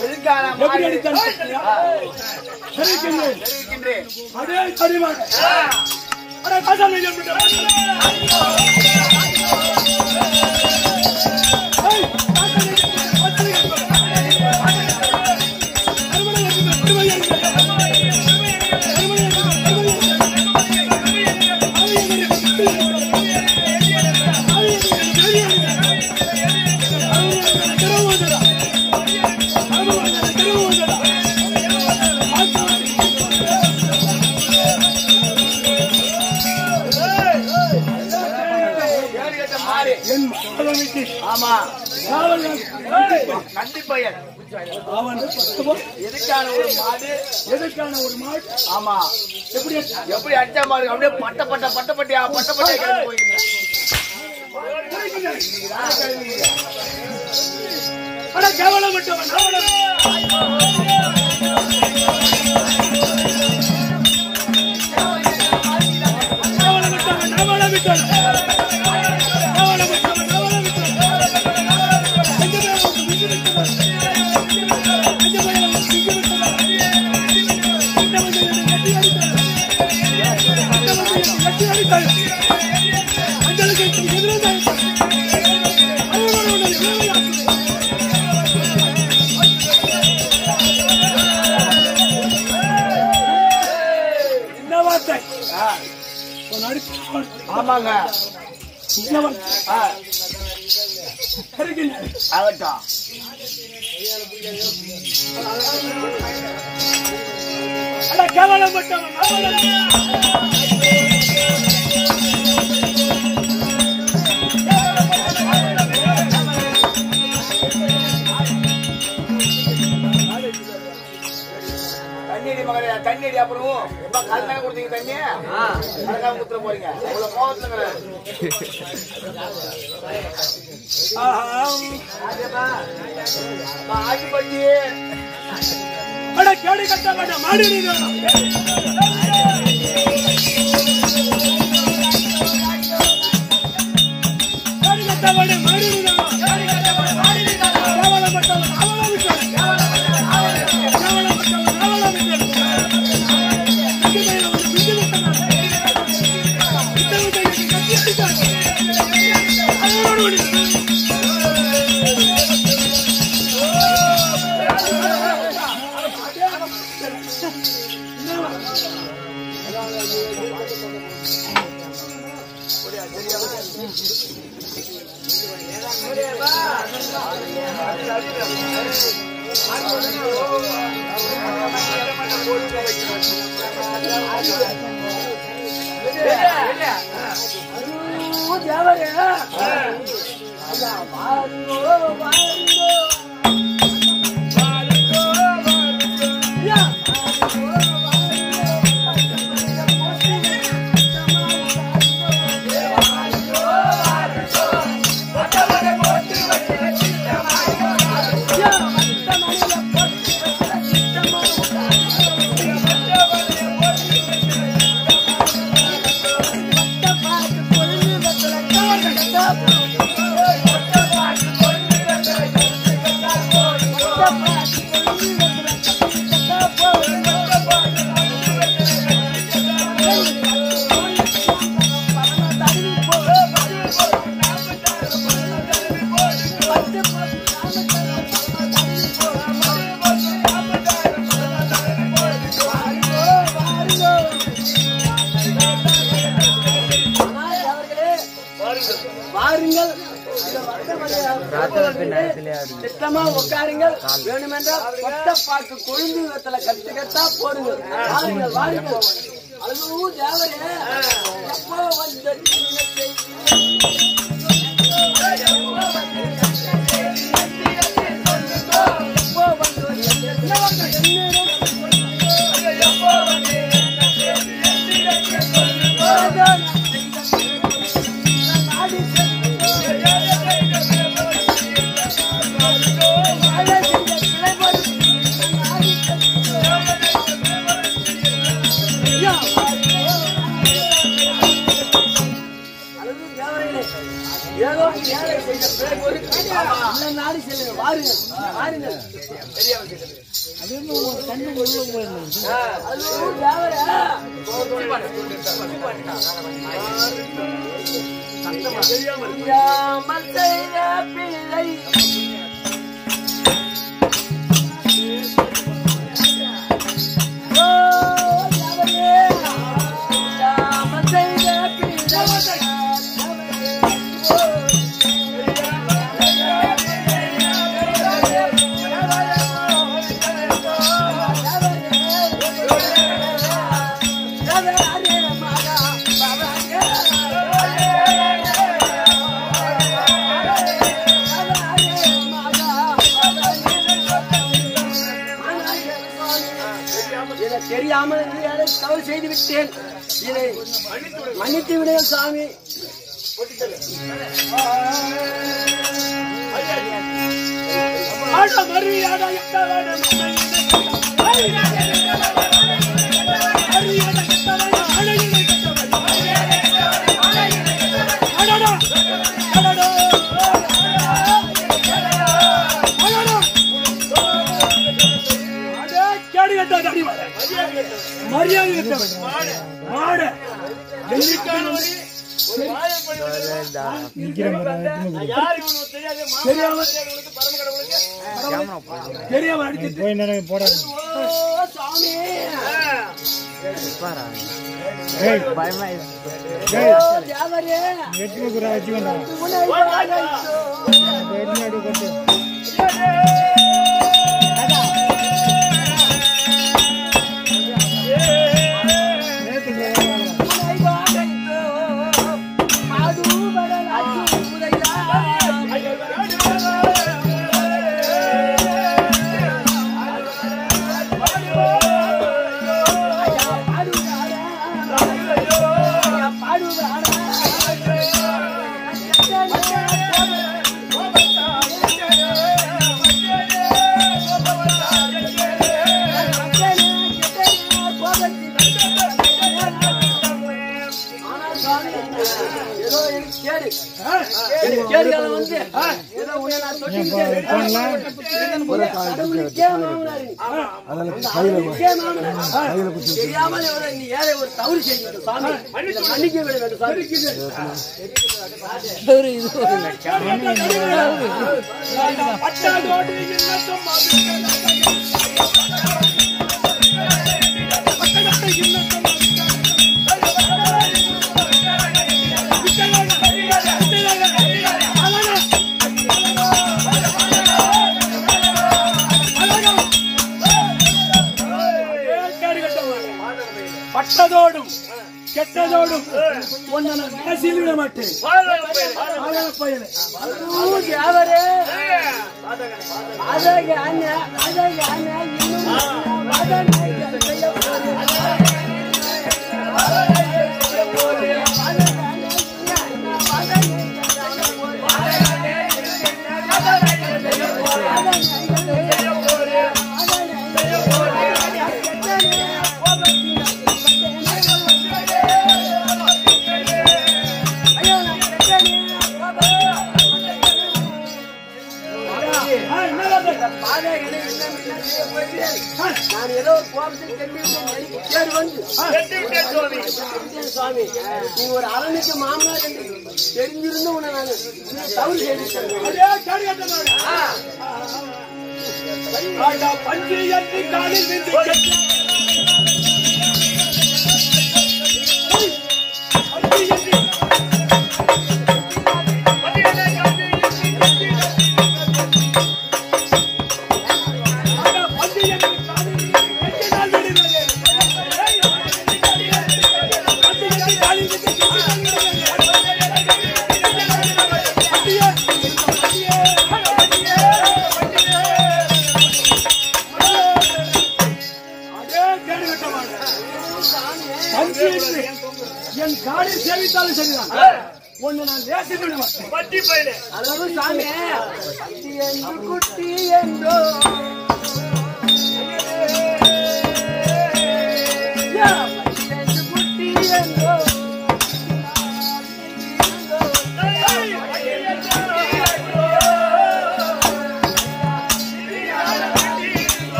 எதுக்கான எப்படி மாடு? அடித்தான் பார்த்தியா? தெரிவிக்கின்றேன். தெரிவிக்கின்றேன். அடே கடிவாள். அடே காசாமி எப்படி? ஏய், காசாமி எப்படி? பச்சை எப்படி? அருமனை எப்படி? அருமனை எப்படி? அருமனை எப்படி? அருமனை எப்படி? ஏழு கட்ட மாடு. என் மகனுக்கு ஆமா காவலன் நந்தி பையன் அவன் எதுக்கான ஒரு மாடு எதற்கான ஒரு மாடு ஆமா எப்படி எப்படி அடிச்சா மாடு அப்படியே பட்ட பட்ட பட்ட பட்டியா பட்ட பட்டியா கிளம்பி போயிருங்க அட கேவலம் விட்டவன் கேவலம் கேவலம் விட்டவன் கேவலம் விட்டவன் கேவலம் விட்டவன் கேவலம் விட்டவன் எங்கே போய் விட்டு விட்டவன் எங்கே போய் விட்டு விட்டவன் இந்த வந்து கட்டி அடித்தவன் இந்த வந்து கட்டி அடித்தவன் அஞ்சலுக்கு எதிராக அவனோட சேவையாக்குது என்ன வார்த்தை உன் அடிச்சு வார்த்தை. ஆமாங்க என்ன வார்த்தை ஆ, வருகின்றேன். ஆகட்டும் அட கேவலம் பட்டவன் கேவலம். தண்ணி மகளே தண்ணி அப்புறம் எப்ப கல்யாண கொடுத்தீங்க தண்ணி அதுக்காக குத்துற போறீங்க இவ்வளவு கோவத்துல ஆஹாம். ஆகி பண்ணி அட கேடு கட்டப்பட்ட மாடு நீதான். கேடு கட்டப்பட்ட மாடு நீதான். கேவலம் பட்டவன் கேவலம் விட்டவன். கேவலம் பட்டவன் கேவலம் விட்டவன். அங்கே போய் அவனை பிஞ்சு விட்டவன். விட்டு விட்டு எனக்கு கட்டி அடித்தான். அவனோடு ஓடி. வாருங்கள் இந்த வட்டமலையை திட்டமா உட்காருங்கள் வேணுமென்றால் கொட்ட பாக்கு கொழுந்து வெத்தல கட்டு கட்டா போடுங்க வாருங்கள் வாருங்கள் அதுவும் தேவையே எப்போ வந்த சின்ன செய்தி எப்போ வந்து என்ன வந்து ஏதோ ஏழை செய்த பிறகு ஒரு நாடு செல்லுங்க வாருங்கள் தெரியாமல் செய்த பிள்ளை ஓ, தேவரே, தெரியாமல் செய்த பிள்ளை. இதை தெரியாமல் இதை தவறு செய்து விட்டேன் இதை மன்னித்து விடுங்க சாமி ஆட மரியாதை எட்டவனே மரியாதை எட்டவனே அழகினை கட்டவனே அடடா அடடா அடடா அடே கேடு கட்டாத அடிவாளே மரியாதை கட்டவன் மாட எல்லிக்கானவனே தெரியாம தெரியாம அடிச்சிட்டு ஓ, சாமி ஓ, தேவரே உன்னை வாழ்த்து. உன்னை வாழ்த்து. பாடுபடல் அச்சுமுதையா. ஐயா, பாடுவாரா. ஐயா, பாடுவாரா. ஆனால் சாமி, ஏதோ எனக்கு கேடு. எனக்கு கேடு காலம் வந்து, ஏதோ உன்னை நான் தொட்டுக்கிட்டேன். கடவுளுக்கே மாமனார் நீ. கடவுளுக்கே மாமனார். தெரியாமல் எவரோ நீ ஏழை ஒரு தவறு செய்துவிட்ட சாமி. இதை மன்னிக்க விட வேண்டும் சாமி. பட்டாடோடு இன்னத்தும் பட்டதோடும் கெட்டதோடும் ஒன்ன நான் கடைசியில் விட மாட்டேன் ஆளன பயலே ஊ, தேவரே. அழகு அண்ணா, அழகு அண்ணா, இன்னும் மகனை செய்ய போறேன். நான் ஏதோ ஒரு கோபத்தில் கெட்டிவிட்டேன் எனக்கு கேடு வந்து கெட்டிவிட்டேன் சுவாமி நீ ஒரு அரணுக்கு மாமனார் என்று தெரிஞ்சிருந்து உன்னை நான் தவறு செய்திருக்கேன் அதே கேடு கட்டமாக பஞ்சு எட்டி காலில் நின்று கெட்டி பஞ்சு எட்டி பஞ்சு எட்டி காலில் நின்று கெட்டி நாள் விடுகிறது. பஞ்சு எட்டி காலில் நின்று கெட்டி நாள் விடுகிறது. பண்டிகை, பண்டிகை, அதே கேடு கட்டமாக பஞ்சு எட்டி என் காலில் சேவித்தாலும் சரிதான் ஒன்னு நான் லேசி விட மாட்டேன் அளவு சாமி பட்டி என்று குட்டி என்றோ யா, பட்டி என்று குட்டி என்றோ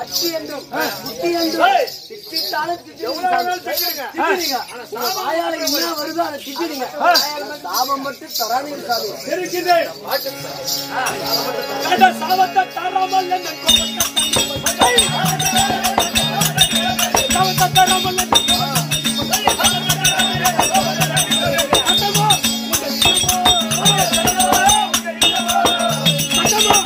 அத்தி என்றும் புத்தி என்றும் திட்டித்தாலும் திட்டிடுங்க உங்க வாயால என்ன வருதோ அதை திட்டிடுங்க சாபம் மட்டும் தராதீங்க சாமி இருக்கிறேன் கண்ட சாபத்தை தராமல் என்ன சாபத்தை தராமல் என்ன அந்தமா, அந்தமா,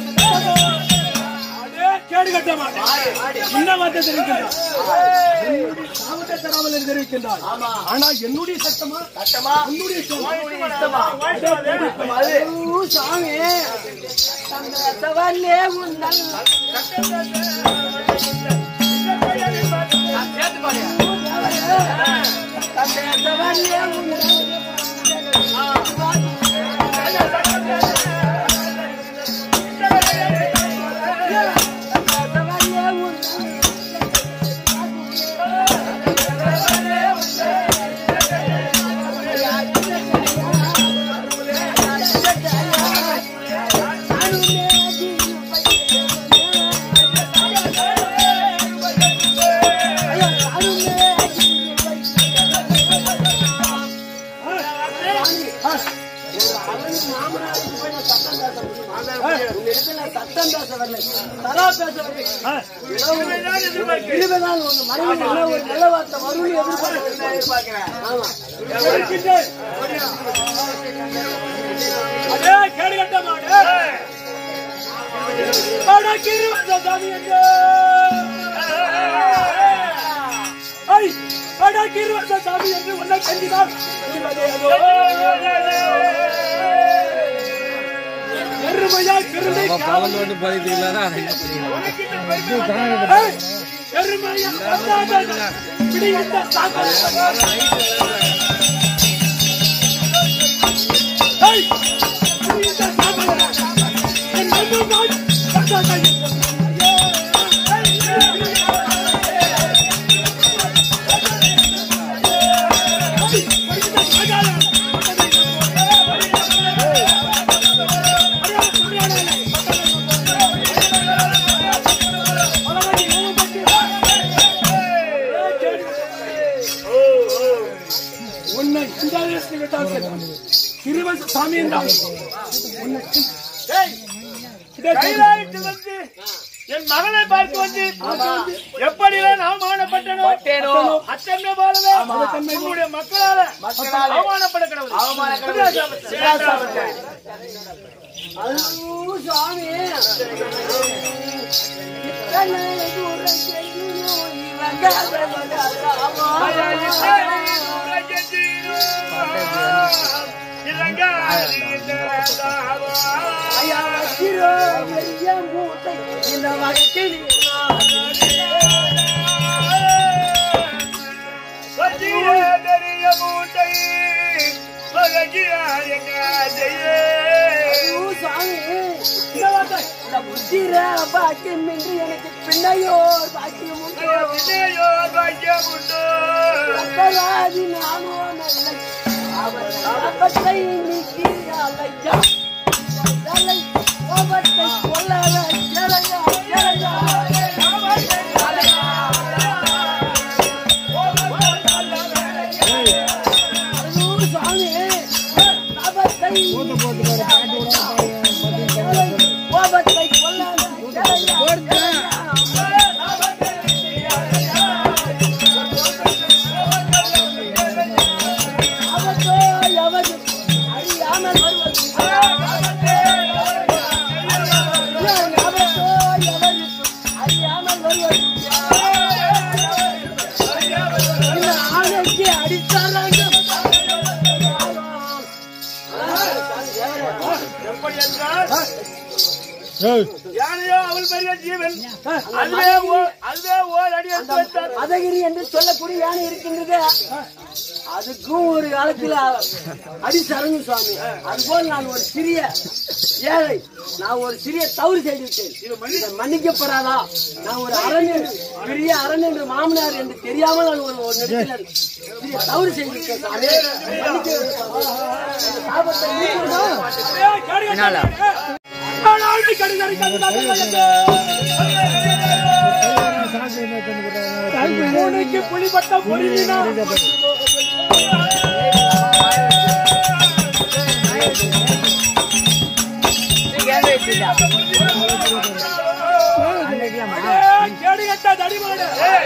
அதே கேடு கட்ட மாட்டேன் என்ன வார்த்தை தெரிவிக்கின்றான் என்னுடைய சாபத்தை தராமல் என்று தெரிவிக்கின்றான் ஆனா என்னுடைய சட்டமா சட்டமா உன்னுடைய சட்டமா? இஷ்டமா அது ஐயோ, சாமி சந்தோஷவல்லே உன்னல் சந்தோஷவல்லே உன்னல் சந்தோஷவல்லே உன்னல் சத்தம் பேச வரல தரா பேச வரல இருபதால் உங்க மனைவி ஒரு நல்ல வார்த்தை வரும்னு எதிர்பார்க்கிறேன் எதிர்பார்க்கிறேன் ஆமா இருக்கின்றேன். அதே கேடு கட்ட மாடு வடக்கிரு வந்த சாமி எங்கே? ஐ, வடக்கிரு வந்த சாமி என்று உன்னை கண்டிதான் இவனே அதோ. எருமையாய் பிறந்து காவல் வந்து பதிக்கிறீங்களா ஏய், எருமையாய் பிறந்தாத பிடித்த சாக்கடை. ஏய், பிடித்த சாக்கடை. என் எருமையாய் பிறந்தாத உன்னை இந்த வயசுல விட்டால் சரி. இருபது சாமி என்றால் உன்னை கைலாயத்து வந்து என் மகனை பார்த்து வந்து எப்படி நான் அவமானப்பட்டனோ பட்டேனோ. அத்தமே போலவே உன்னுடைய மக்களால மக்களால அவமானப்பட கடவுள் அவமானக்கடவுள். சிராசாபத்தை. ஐயோ, சாமி இத்தனை தூரம் செய்யணும் இவங்க ஐயா வச்சிரோ பெரிய மூட்டை இந்த வகத்தில் ஐயோ, சாமி இந்த வார்த்தை, இந்த புத்திர பாக்கியம் என்று எனக்கு பின்னையோ பாக்கியம் உண்டு அப்பராதி நானோ நல்ல அவர் சாபத்தை நீக்கியாலையா தலை கோபத்தை கொல்லாத ஜலையா ஜலையா ஐயோ, சாமி சாபத்தை கோபத்தை கொல்லாத ஜலையா அவத்தோ எவது அறியாமல் வருவது அவத்தோ எவது அறியாமல் வருவது இந்த ஆணைக்கு அடித்தாராங்க எப்படி என்றால் யானையோ அவள் பெரிய ஜீவன் அதுவே ஓ- அதுவே ஓர் அடி எடுத்து வைத்தார் மதகிரி என்று சொல்லக்கூடிய யானை இருக்கின்றது அதுக்கும் ஒரு காலத்துல அடி சரங்கு சுவாமி அதுபோல் நான் ஒரு சிறிய ஏழை நான் ஒரு சிறிய தவறு செய்து விட்டேன் இதை மன்னிக்கப்படாதா நான் ஒரு அரண் என்று- பெரிய அரண் என்று மாமனார் என்று தெரியாமல் நான் ஒரு ஒரு இடத்தில் சிறிய தவறு செய்து விட்டேன் சாமி. மன்னிக்க வேண்டும் சாமி. அந்த சாபத்தை நீக்கணும். கேடு கட்ட மாடு. நாளாகி கடிதறி பூனைக்கு புலிபட்ட பொறியினா கேடு கட்ட தடிமாடு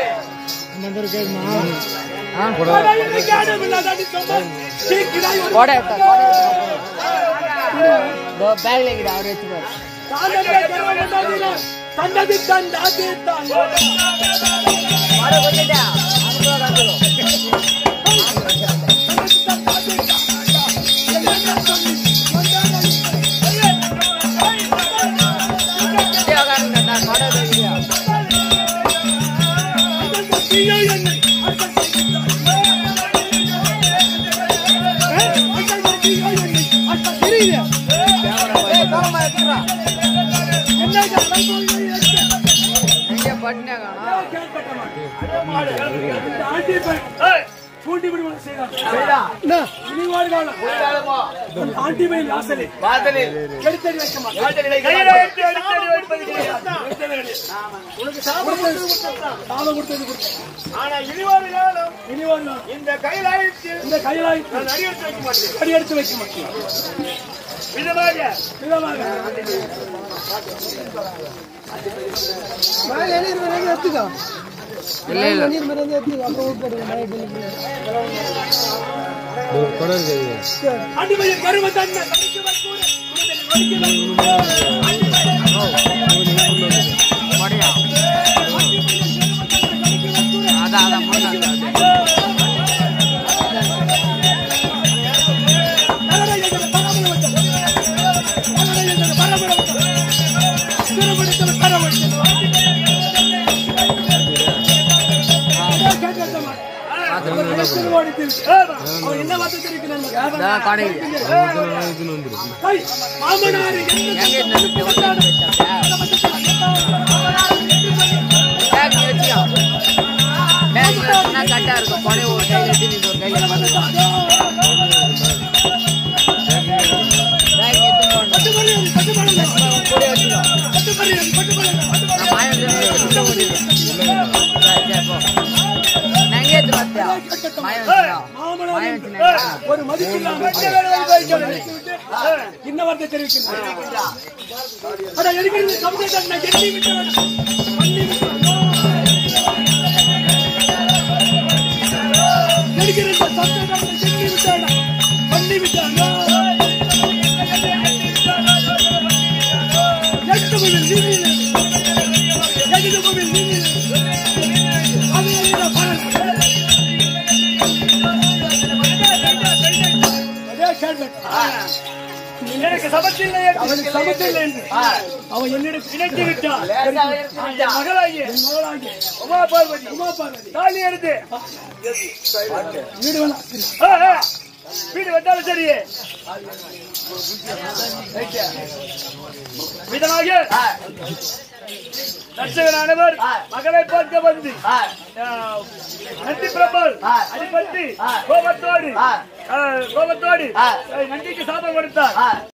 தந்ததி தந்தாதி பூண்டி விடுவது செய்யலாம் இனிவாடு காலம் ஆண்டி பயில் வாசலில் வாசலில் கெடுத்தடி வைக்க மாட்டேன் வாசலிலே கையில எடுத்து அடித்தடி வைப்பது கிடையாது. உனக்கு சாபம் கொடுத்தது சாபம் கொடுத்தது கொடுத்தேன் ஆனா இனிவரும் காலம் இனிவாடு காலம் இந்த கைலாயத்தில் இந்த கையிலாய் நான் அடியெடுத்து வைக்க மாட்டேன் அடி எடுத்து வைக்க மாட்டேன் விதமாக விதமாக ஆண்டி பயில் கருவ தன்மை கடிக்கு வைக்கூட அவன் என்ன வார்த்தை தெரிவிக்கிறான் மாமனார் கட்டா இருக்கும் பழைய ஒரு கையில எடுத்து நீ ஒரு கையில வந்து பேக் எடுத்து போடணும் கூட வச்சுக்கோ நான் மாயம் சொல்லி உள்ள ஓடிடுவேன் சரி சரி போ நான் எங்கே எடுத்து பார்த்தேன் மாயம் வச்சுக்கோ மாயம் வச்சுனேன் ஒரு மதிப்பில்லாம என்ன வார்த்தை தெரிவிக்கின்றான் அட எடுக்கிறது சமுதாயத்தை நான் எண்ணி விட்டவன் பண்ணி விட்டவன் எடுக்கிறது சமுதாயத்தை எண்ணி விட்டவன் பண்ணி விட்டாங்க எட்டு மணி நீங்க எட்டு மணி நீங்க அது என்ன பலன் அதே கேள்வி எனக்கு சமத்தில் அவனுக்கு சமத்தில் என்று அவன் என்னிடம் இணைத்து விட்டான் லேசாக என் மகளாகிய என் மகளாகிய உமா பார்வதி உமா பார்வதி தாலி எடுத்து வீடு வேணாம் ஆ, ஆ. வீடு வந்தாலும் சரி விதமாக தர்சகனானவர் மகளை பார்க்க வந்து ஆ, நந்தி பிரபல் அடிபட்டு கோபத்தோடு ஆ, கோபத்தோடு ஆ, நந்திக்கு சாபம் கொடுத்தார்